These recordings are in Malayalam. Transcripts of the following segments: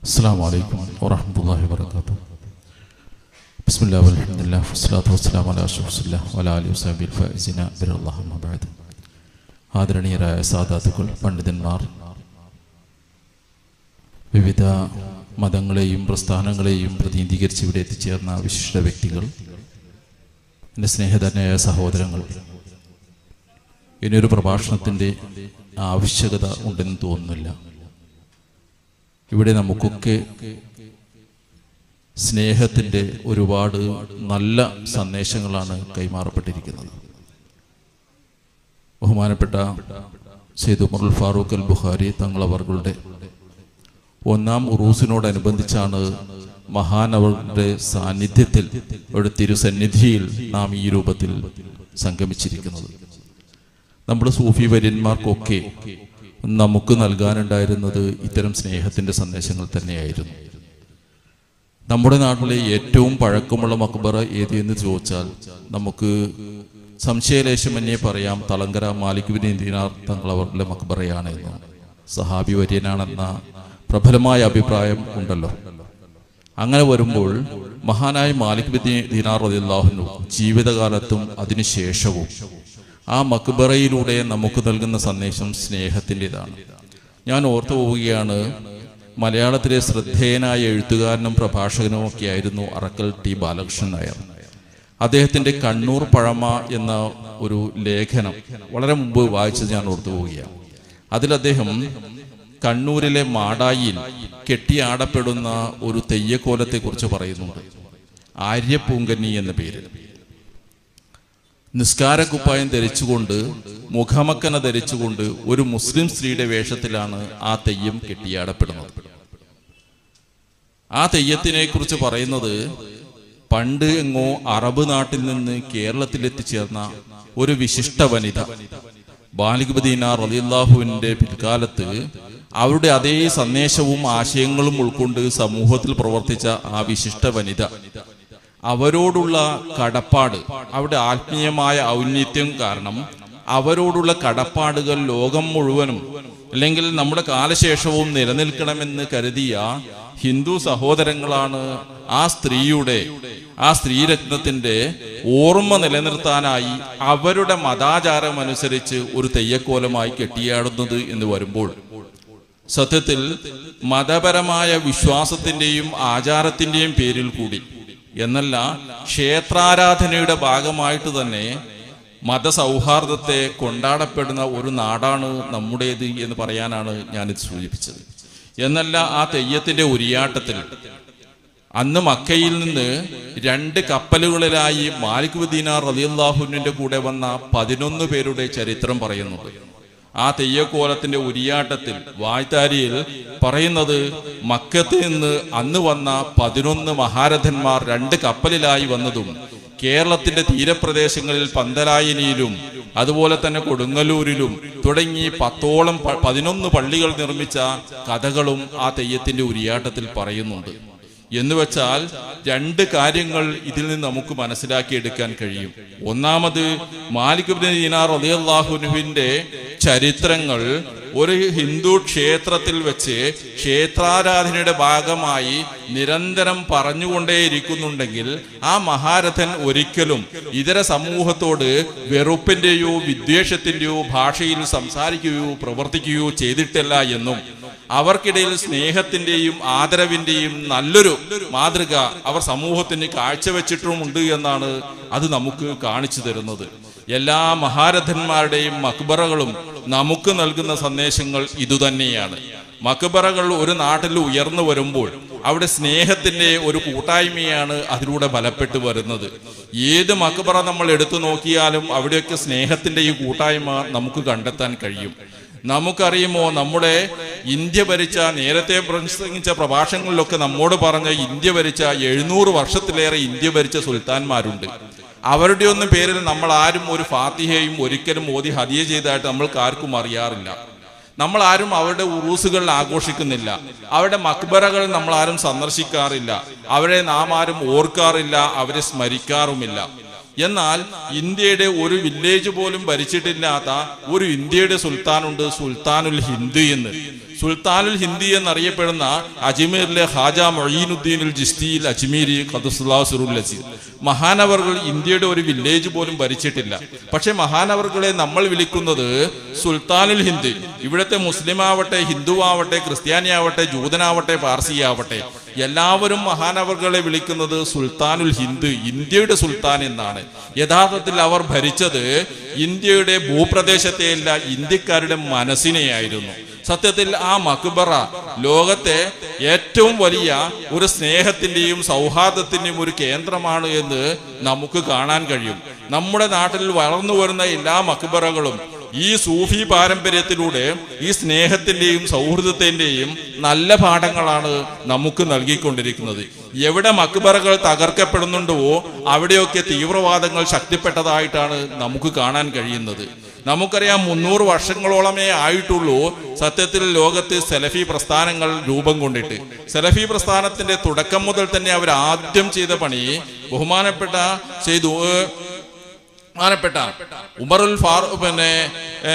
السلام عليكم ورحمة الله وبركاته بسم الله والحمد لله والصلاة والسلام على أشرف رسول الله وعلى آله وصحبه الفائزين بر الله أما بعد ആദരണീയരായ സാധാത്തുക്കൾ പണ്ഡിതന്മാർ വിവിധ മതങ്ങളെയും പ്രസ്ഥാനങ്ങളെയും പ്രതിനിധീകരിച്ച് ഇവിടെ എത്തിച്ചേർന്ന വിശിഷ്ട വ്യക്തികൾ എൻ്റെ സ്നേഹധന്യായ സഹോദരങ്ങൾ ഇനിയൊരു പ്രഭാഷണത്തിൻ്റെ ആവശ്യകത ഉണ്ടെന്ന് തോന്നുന്നില്ല ഇവിടെ നമുക്കൊക്കെ സ്നേഹത്തിൻ്റെ ഒരുപാട് നല്ല സന്ദേശങ്ങളാണ് കൈമാറപ്പെട്ടിരിക്കുന്നത് ബഹുമാനപ്പെട്ട സെയ്ദ് ഉമറുൽ ഫാറൂഖ് അൽ ബുഖാരി തങ്ങളവர்களுടെ ഒന്നാം ഉറൂസിനോടനുബന്ധിച്ചാണ് മഹാനവരുടെ സാന്നിധ്യത്തിൽ ഒരു തിരുസന്നിധിയിൽ നാം ഈ രൂപത്തിൽ സംഗമിച്ചിരിക്കുന്നത് നമ്മുടെ സൂഫി വര്യന്മാർക്കൊക്കെ നമുക്ക് നൽകാനുണ്ടായിരുന്നത് ഇത്തരം സ്നേഹത്തിന്റെ സന്ദേശങ്ങൾ തന്നെയായിരുന്നു നമ്മുടെ നാട്ടിലെ ഏറ്റവും പഴക്കമുള്ള മക്ബറ ഏത് എന്ന് ചോദിച്ചാൽ നമുക്ക് സംശയലേശമന്യേ പറയാം തളങ്കര മാലിക് ബിൻ ദീനാർ തങ്ങളവരുടെ മക്ബറയാണ് എന്ന് സഹാബി വര്യനാണെന്ന പ്രബലമായ അഭിപ്രായം ഉണ്ടല്ലോ അങ്ങനെ വരുമ്പോൾ മഹാനായ മാലിക് ബിൻ ദീനാർ റളിയല്ലാഹു ജീവിതകാലത്തും അതിനുശേഷവും ആ മക്ബറയിലൂടെ നമുക്ക് നൽകുന്ന സന്ദേശം സ്നേഹത്തിൻ്റെതാണ് ഞാൻ ഓർത്തു പോവുകയാണ് മലയാളത്തിലെ ശ്രദ്ധേയനായ എഴുത്തുകാരനും പ്രഭാഷകനും ഒക്കെ ആയിരുന്നു അറക്കൽ ടി ബാലകൃഷ്ണൻ നായർ അദ്ദേഹത്തിന്റെ കണ്ണൂർ പഴമ എന്ന ഒരു ലേഖനം വളരെ മുമ്പ് വായിച്ചത് ഞാൻ ഓർത്തു പോവുകയാണ് അതിൽ അദ്ദേഹം കണ്ണൂരിലെ മാടായിൽ കെട്ടിയാടപ്പെടുന്ന ഒരു തെയ്യക്കോലത്തെ കുറിച്ച് പറയുന്നുണ്ട് ആര്യപ്പൂങ്കന്നി എന്ന പേര് നിസ്കാരക്കുപ്പായം ധരിച്ചുകൊണ്ട് മുഖമക്കന ധരിച്ചുകൊണ്ട് ഒരു മുസ്ലിം സ്ത്രീയുടെ വേഷത്തിലാണ് ആ തെയ്യം കെട്ടിയാടപ്പെടുന്നത് ആ തെയ്യത്തിനെ കുറിച്ച് പറയുന്നത് പണ്ട് എങ്ങോ അറബ് നാട്ടിൽ നിന്ന് കേരളത്തിൽ എത്തിച്ചേർന്ന ഒരു വിശിഷ്ട വനിത ബാലികബദീന റലിയല്ലാഹുവിന്റെ പിൽക്കാലത്ത് അവരുടെ അതേ സന്ദേശവും ആശയങ്ങളും ഉൾക്കൊണ്ട് സമൂഹത്തിൽ പ്രവർത്തിച്ച ആ വിശിഷ്ട വനിത അവരോടുള്ള കടപ്പാട് അവരുടെ ആത്മീയമായ ഔന്നത്യം കാരണം അവരോടുള്ള കടപ്പാടുകൾ ലോകം മുഴുവനും അല്ലെങ്കിൽ നമ്മുടെ കാലശേഷവും നിലനിൽക്കണമെന്ന് കരുതിയ ഹിന്ദു സഹോദരങ്ങളാണ് ആ സ്ത്രീയുടെ ആ സ്ത്രീരത്നത്തിന്റെ ഓർമ്മ നിലനിർത്താനായി അവരുടെ മതാചാരം അനുസരിച്ച് ഒരു തെയ്യക്കോലമായി കെട്ടിയാടുന്നത് എന്ന് വരുമ്പോൾ സത്യത്തിൽ മതപരമായ വിശ്വാസത്തിന്റെയും ആചാരത്തിന്റെയും പേരിൽ കൂടി എന്നല്ല ക്ഷേത്രാരാധനയുടെ ഭാഗമായിട്ട് തന്നെ മതസൗഹാർദ്ദത്തെ കൊണ്ടാടപ്പെടുന്ന ഒരു നാടാണ് നമ്മുടേത് എന്ന് പറയാനാണ് ഞാനിത് സൂചിപ്പിച്ചത് എന്നല്ല ആ തെയ്യത്തിന്റെ ഉരിയാട്ടത്തിൽ അന്ന് മക്കയിൽ നിന്ന് രണ്ട് കപ്പലുകളിലായി മാലിക് ദീനാർ റലിയല്ലാഹുവിന്റെ കൂടെ വന്ന പതിനൊന്ന് പേരുടെ ചരിത്രം പറയുന്നുണ്ട് ആ തെയ്യക്കോലത്തിന്റെ ഉരിയാട്ടത്തിൽ വായ്ത്താരിയിൽ പറയുന്നത് മക്കത്ത് നിന്ന് അന്ന് വന്ന പതിനൊന്ന് മഹാരഥന്മാർ രണ്ട് കപ്പലിലായി വന്നതും കേരളത്തിന്റെ തീരപ്രദേശങ്ങളിൽ പന്തലായനിയിലും അതുപോലെ തന്നെ കൊടുങ്ങല്ലൂരിലും തുടങ്ങി പത്തോളം പ- പതിനൊന്ന് പള്ളികൾ നിർമ്മിച്ച കഥകളും ആ തെയ്യത്തിന്റെ ഉരിയാട്ടത്തിൽ പറയുന്നുണ്ട് എന്ന് വെച്ചാൽ രണ്ട് കാര്യങ്ങൾ ഇതിൽ നിന്ന് നമുക്ക് മനസ്സിലാക്കിയെടുക്കാൻ കഴിയും ഒന്നാമത് മാലിക് ബിൻ ദീനാർ റളിയല്ലാഹുവിന്റെ ചരിത്രങ്ങൾ ഒരു ഹിന്ദു ക്ഷേത്രത്തിൽ വെച്ച് ക്ഷേത്രാരാധനയുടെ ഭാഗമായി നിരന്തരം പറഞ്ഞുകൊണ്ടേയിരിക്കുന്നുണ്ടെങ്കിൽ ആ മഹാരഥൻ ഒരിക്കലും ഇതര സമൂഹത്തോട് വെറുപ്പിന്റെയോ വിദ്വേഷത്തിന്റെയോ ഭാഷയിൽ സംസാരിക്കുകയോ പ്രവർത്തിക്കുകയോ ചെയ്തിട്ടില്ല എന്നും അവർക്കിടയിൽ സ്നേഹത്തിന്റെയും ആദരവിന്റെയും നല്ലൊരു മാതൃക അവർ സമൂഹത്തിന് കാഴ്ചവെച്ചിട്ടുമുണ്ട് എന്നാണ് അത് നമുക്ക് കാണിച്ചു തരുന്നത് എല്ലാ മഹാരഥന്മാരുടെയും മക്ബറകളും നമുക്ക് നൽകുന്ന സന്ദേശങ്ങൾ ഇതുതന്നെയാണ് മക്ബറകൾ ഒരു നാട്ടിൽ ഉയർന്നു വരുമ്പോൾ അവിടെ സ്നേഹത്തിന്റെ ഒരു കൂട്ടായ്മയാണ് അതിലൂടെ ബലപ്പെട്ടു വരുന്നത് ഏത് മക്ബറ നമ്മൾ എടുത്തു നോക്കിയാലും അവിടെയൊക്കെ സ്നേഹത്തിന്റെ ഈ കൂട്ടായ്മ നമുക്ക് കണ്ടെത്താൻ കഴിയും നമുക്കറിയുമോ നമ്മുടെ ഇന്ത്യ ഭരിച്ച നേരത്തെ പ്രസംഗിച്ച പ്രഭാഷണങ്ങളിലൊക്കെ നമ്മോട് പറഞ്ഞ ഇന്ത്യ ഭരിച്ച എഴുന്നൂറ് വർഷത്തിലേറെ ഇന്ത്യ ഭരിച്ച സുൽത്താൻമാരുണ്ട് അവരുടെ ഒന്നും പേരിൽ നമ്മൾ ആരും ഒരു ഫാത്തിഹയും ഒരിക്കലും ഓതി ഹദിയ ചെയ്തതായിട്ട് നമ്മൾക്ക് ആർക്കും അറിയാറില്ല നമ്മൾ ആരും അവരുടെ ഉറൂസുകൾ ആഘോഷിക്കുന്നില്ല അവരുടെ മക്ബറകൾ നമ്മൾ ആരും സന്ദർശിക്കാറില്ല അവരെ നാം ആരും ഓർക്കാറില്ല അവരെ സ്മരിക്കാറുമില്ല എന്നാൽ ഇന്ത്യയുടെ ഒരു വില്ലേജ് പോലും ഭരിച്ചിട്ടില്ലാത്ത ഒരു ഇന്ത്യയുടെ സുൽത്താനുണ്ട് സുൽത്താനുൽ ഹിന്ദു എന്ന് സുൽത്താനുൽ ഹിന്ദി എന്നറിയപ്പെടുന്ന അജ്മീറിലെ ഹാജ മൊയ്നുദ്ദീനുൽ ജിസ്തിയിൽ അജ്മീരി ഖദുസുല്ലാസുറുൽ അസീസ് മഹാനവർകൾ ഇന്ത്യയുടെ ഒരു വില്ലേജ് പോലും ഭരിച്ചിട്ടില്ല പക്ഷെ മഹാനവർകളെ നമ്മൾ വിളിക്കുന്നത് സുൽത്താനുൽ ഹിന്ദ് ഇവിടുത്തെ മുസ്ലിം ആവട്ടെ ഹിന്ദു ആവട്ടെ ക്രിസ്ത്യാനി ആവട്ടെ ജൂതനാവട്ടെ പാർസി ആവട്ടെ എല്ലാവരും മഹാനവർകളെ വിളിക്കുന്നത് സുൽത്താനുൽ ഹിന്ദ് ഇന്ത്യയുടെ സുൽത്താൻ എന്നാണ് യഥാർത്ഥത്തിൽ അവർ ഭരിച്ചത് ഇന്ത്യയുടെ ഭൂപ്രദേശത്തെയല്ല ഇന്ത്യക്കാരുടെ മനസ്സിനെയായിരുന്നു സത്യത്തിൽ ആ മക്ബറ ലോകത്തെ ഏറ്റവും വലിയ ഒരു സ്നേഹത്തിന്റെയും സൗഹാർദ്ദത്തിന്റെയും ഒരു കേന്ദ്രമാണ് എന്ന് നമുക്ക് കാണാൻ കഴിയും നമ്മുടെ നാട്ടിൽ വളർന്നു വരുന്ന എല്ലാ മക്ബറകളും ഈ സൂഫി പാരമ്പര്യത്തിലൂടെ ഈ സ്നേഹത്തിന്റെയും സൗഹൃദത്തിന്റെയും നല്ല പാഠങ്ങളാണ് നമുക്ക് നൽകിക്കൊണ്ടിരിക്കുന്നത് എവിടെ മക്ബറകൾ തകർക്കപ്പെടുന്നുണ്ടോ അവിടെയൊക്കെ തീവ്രവാദങ്ങൾ ശക്തിപ്പെട്ടതായിട്ടാണ് നമുക്ക് കാണാൻ കഴിയുന്നത് നമുക്കറിയാം മുന്നൂറ് വർഷങ്ങളോളമേ ആയിട്ടുള്ളൂ സത്യത്തിൽ ലോകത്ത് സെലഫി പ്രസ്ഥാനങ്ങൾ രൂപം കൊണ്ടിട്ട് സെലഫി പ്രസ്ഥാനത്തിന്റെ തുടക്കം മുതൽ തന്നെ അവർ ആദ്യം ചെയ്ത പണി ബഹുമാനപ്പെട്ട ചെയ്തു ബഹുമാനപ്പെട്ട ഉമറുൽ ഫാറൂ പിന്നെ ഏ,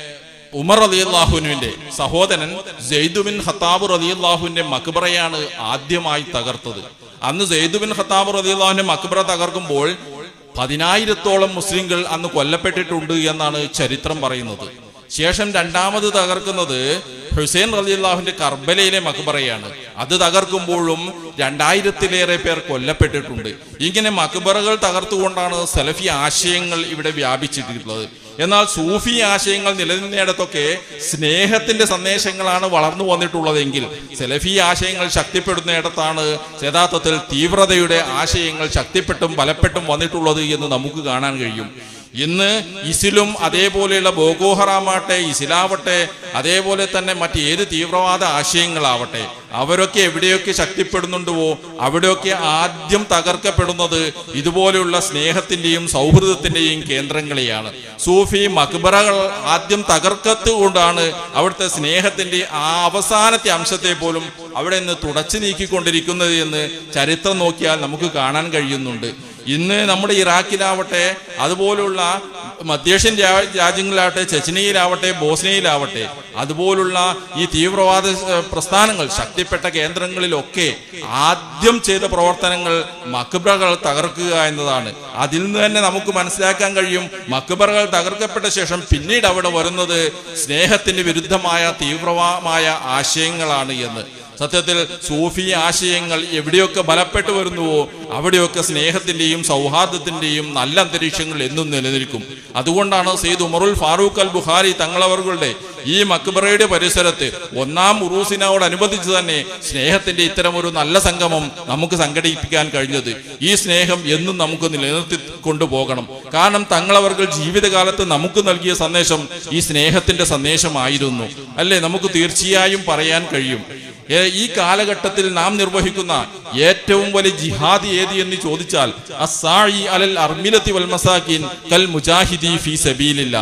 ഉമർ റളിയല്ലാഹുവിന്റെ സഹോദരൻ ജെയ്ദുബിൻ ഖത്താബ് റളിയല്ലാഹുവിന്റെ മക്ബറയാണ് ആദ്യമായി തകർത്തത് അന്ന് ജെയ്ദുബിൻ ഖത്താബ് റളിയല്ലാഹുവിന്റെ മക്ബറ തകർക്കുമ്പോൾ പതിനായിരത്തോളം മുസ്ലിങ്ങൾ അന്ന് കൊല്ലപ്പെട്ടിട്ടുണ്ട് എന്നാണ് ചരിത്രം പറയുന്നത് ശേഷം രണ്ടാമത് തകർക്കുന്നത് ഹുസൈൻ റലിയുള്ളാഹുവിന്റെ കർബലയിലെ മക്ബറയാണ് അത് തകർക്കുമ്പോഴും രണ്ടായിരത്തിലേറെ പേർ കൊല്ലപ്പെട്ടിട്ടുണ്ട് ഇങ്ങനെ മക്ബറകൾ തകർത്തുകൊണ്ടാണ് സലഫി ആശയങ്ങൾ ഇവിടെ വ്യാപിച്ചിട്ടുള്ളത് എന്നാൽ സൂഫി ആശയങ്ങൾ നിലനിന്നിടത്തൊക്കെ സ്നേഹത്തിന്റെ സന്ദേശങ്ങളാണ് വളർന്നു വന്നിട്ടുള്ളതെങ്കിൽ സെലഫി ആശയങ്ങൾ ശക്തിപ്പെടുന്നിടത്താണ് യഥാർത്ഥത്തിൽ തീവ്രതയുടെ ആശയങ്ങൾ ശക്തിപ്പെട്ടും ബലപ്പെട്ടും വന്നിട്ടുള്ളത് എന്ന് നമുക്ക് കാണാൻ കഴിയും ഇന്ന് ഇസിലും അതേപോലെയുള്ള ബോഗോ ഹറാമാട്ടെ ഇസിലാവട്ടെ അതേപോലെ തന്നെ മറ്റേത് തീവ്രവാദ ആശയങ്ങളാവട്ടെ അവരൊക്കെ എവിടെയൊക്കെ ശക്തിപ്പെടുന്നുണ്ടോ അവിടെയൊക്കെ ആദ്യം തകർക്കപ്പെടുന്നത് ഇതുപോലെയുള്ള സ്നേഹത്തിന്റെയും സൗഹൃദത്തിന്റെയും കേന്ദ്രങ്ങളെയാണ് സൂഫി മക്ബറകൾ ആദ്യം തകർക്കത്തുകൊണ്ടാണ് അവിടുത്തെ സ്നേഹത്തിന്റെ ആ അവസാനത്തെ അംശത്തെ പോലും അവിടെ നിന്ന് തുടച്ചു നീക്കിക്കൊണ്ടിരിക്കുന്നത് എന്ന് ചരിത്രം നോക്കിയാൽ നമുക്ക് കാണാൻ കഴിയുന്നുണ്ട് ഇന്ന് നമ്മുടെ ഇറാഖിലാവട്ടെ അതുപോലുള്ള മധ്യേഷ്യൻ രാ- രാജ്യങ്ങളിലാവട്ടെ ചെച്ചനിയിലാവട്ടെ ബോസ്നിയയിലാവട്ടെ അതുപോലുള്ള ഈ തീവ്രവാദ ഏഹ്, പ്രസ്ഥാനങ്ങൾ ശക്തിപ്പെട്ട കേന്ദ്രങ്ങളിലൊക്കെ ആദ്യം ചെയ്ത പ്രവർത്തനങ്ങൾ മക്ബറകൾ തകർക്കുക എന്നതാണ് അതിൽ നിന്ന് തന്നെ നമുക്ക് മനസ്സിലാക്കാൻ കഴിയും മക്ബറകൾ തകർക്കപ്പെട്ട ശേഷം പിന്നീട് അവിടെ വരുന്നത് സ്നേഹത്തിന് വിരുദ്ധമായ തീവ്രമായ ആശയങ്ങളാണ് എന്ന് സത്യത്തിൽ സൂഫി ആശയങ്ങൾ എവിടെയൊക്കെ ബലപ്പെട്ടു വരുന്നുവോ അവിടെയൊക്കെ സ്നേഹത്തിന്റെയും സൗഹാർദ്ദത്തിന്റെയും നല്ല അന്തരീക്ഷങ്ങൾ എന്നും നിലനിൽക്കും അതുകൊണ്ടാണ് സെയ്ദ് ഉമറുൽ ഫാറൂഖ് അൽ ബുഖാരി തങ്ങളവர்களுടെ ഈ മക്ബറയുടെ പരിസരത്ത് ഒന്നാം ഉറൂസിനോടനുബന്ധിച്ച് തന്നെ സ്നേഹത്തിന്റെ ഇത്തരം ഒരു നല്ല സംഗമം നമുക്ക് സംഘടിപ്പിക്കാൻ കഴിഞ്ഞത് ഈ സ്നേഹം എന്നും നമുക്ക് നിലനിർത്തി കൊണ്ടുപോകണം കാരണം തങ്ങളവർകൾ ജീവിതകാലത്ത് നമുക്ക് നൽകിയ സന്ദേശം ഈ സ്നേഹത്തിന്റെ സന്ദേശമായിരുന്നു അല്ലേ നമുക്ക് തീർച്ചയായും പറയാൻ കഴിയും ഏ, ഈ കാലഘട്ടത്തിൽ നാം നിർവഹിക്കുന്ന ഏറ്റവും വലിയ ജിഹാദ് ഏത് എന്ന് ചോദിച്ചാൽ അസ്സായി അലൽ അർമിലത്തി വൽ മസാക്കിൻ കൽ മുജാഹിദി ഫീ സബീലില്ല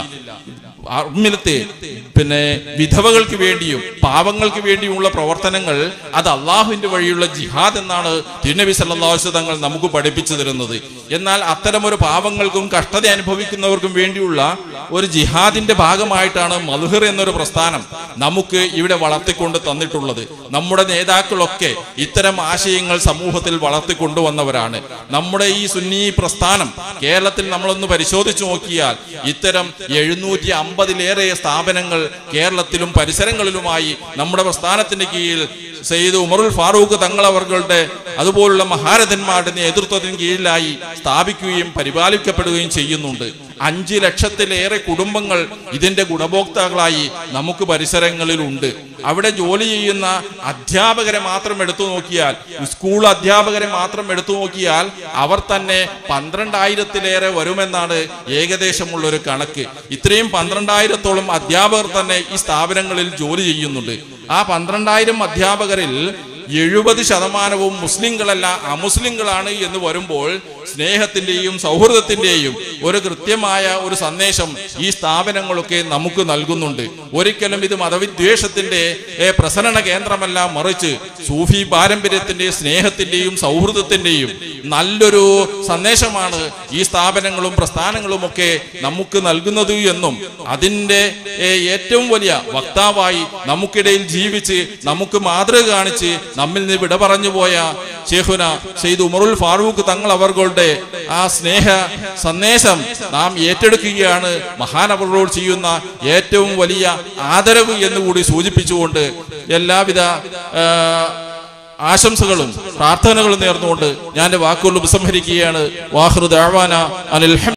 അർമിലത്തെ പിന്നെ വിധവകൾക്ക് വേണ്ടിയും പാവങ്ങൾക്ക് വേണ്ടിയുമുള്ള പ്രവർത്തനങ്ങൾ അത് അള്ളാഹുവിന്റെ വഴിയുള്ള ജിഹാദ് എന്നാണ് തിരുനബി സല്ലാസ് തങ്ങൾ നമുക്ക് പഠിപ്പിച്ചു തരുന്നത് എന്നാൽ അത്തരമൊരു പാവങ്ങൾക്കും കഷ്ടത അനുഭവിക്കുന്നവർക്കും വേണ്ടിയുള്ള ഒരു ജിഹാദിന്റെ ഭാഗമായിട്ടാണ് മധുഹർ എന്നൊരു പ്രസ്ഥാനം നമുക്ക് ഇവിടെ വളർത്തിക്കൊണ്ട് തന്നിട്ടുള്ളത് നമ്മുടെ നേതാക്കളൊക്കെ ഇത്തരം ആശയങ്ങൾ സമൂഹത്തിൽ വളർത്തിക്കൊണ്ടുവന്നവരാണ് നമ്മുടെ ഈ സുന്നി പ്രസ്ഥാനം കേരളത്തിൽ നമ്മളൊന്ന് പരിശോധിച്ചു നോക്കിയാൽ ഇത്തരം എഴുന്നൂറ്റി അമ്പതിലേറെ സ്ഥാപനങ്ങൾ കേരളത്തിലും പരിസരങ്ങളിലുമായി നമ്മുടെ പ്രസ്ഥാനത്തിന്റെ കീഴിൽ സെയ്ദ് ഉമറുൽ ഫാറൂഖ് തങ്ങളവர்களுടെ അതുപോലുള്ള മഹാരഥന്മാരുടെ നേതൃത്വത്തിന് കീഴിലായി സ്ഥാപിക്കുകയും പരിപാലിക്കപ്പെടുകയും ചെയ്യുന്നുണ്ട് അഞ്ച് ലക്ഷത്തിലേറെ കുടുംബങ്ങൾ ഇതിന്റെ ഗുണഭോക്താക്കളായി നമുക്ക് പരിസരങ്ങളിലുണ്ട് അവിടെ ജോലി ചെയ്യുന്ന അധ്യാപകരെ മാത്രം എടുത്തു നോക്കിയാൽ സ്കൂൾ അധ്യാപകരെ മാത്രം എടുത്തു നോക്കിയാൽ അവർ തന്നെ പന്ത്രണ്ടായിരത്തിലേറെ വരുമെന്നാണ് ഏകദേശമുള്ള ഒരു കണക്ക് ഇത്രയും പന്ത്രണ്ടായിരത്തോളം അധ്യാപകർ തന്നെ ഈ സ്ഥാപനങ്ങളിൽ ജോലി ചെയ്യുന്നുണ്ട് ആ പന്ത്രണ്ടായിരം അധ്യാപകരിൽ എഴുപത് ശതമാനവും മുസ്ലിങ്ങളല്ല അമുസ്ലിങ്ങളാണ് എന്ന് വരുമ്പോൾ സ്നേഹത്തിന്റെയും സൗഹൃദത്തിന്റെയും ഒരു കൃത്യമായ ഒരു സന്ദേശം ഈ സ്ഥാപനങ്ങളൊക്കെ നമുക്ക് നൽകുന്നുണ്ട് ഒരിക്കലും ഇത് മതവിദ്വേഷത്തിന്റെ ഏ, പ്രസരണ കേന്ദ്രമല്ല മറിച്ച് സൂഫി പാരമ്പര്യത്തിന്റെ സ്നേഹത്തിന്റെയും സൗഹൃദത്തിന്റെയും നല്ലൊരു സന്ദേശമാണ് ഈ സ്ഥാപനങ്ങളും പ്രസ്ഥാനങ്ങളും ഒക്കെ നമുക്ക് നൽകുന്നത് എന്നും അതിന്റെ ഏ, ഏറ്റവും വലിയ വക്താവായി നമുക്കിടയിൽ ജീവിച്ച് നമുക്ക് മാതൃക കാണിച്ച് നമ്മിൽ നിന്ന് വിട പറഞ്ഞു പോയ ഷേഖുന സെയ്ദ് ഉമറുൽ ഫാറൂഖ് തങ്ങൾ അവர்களுടെ ആ സ്നേഹ സന്ദേശം നാം ഏറ്റെടുക്കുകയാണ് മഹാനവരോട് ചെയ്യുന്ന ഏറ്റവും വലിയ ആദരവ് എന്നുകൂടി സൂചിപ്പിച്ചുകൊണ്ട് എല്ലാവിധ ആ, ആശംസകളും പ്രാർത്ഥനകളും നേർന്നുകൊണ്ട് ഞാൻ എൻ്റെ വാക്കുകൾ ഉപസംഹരിക്കുകയാണ് വാഹൃദ് അനിൽ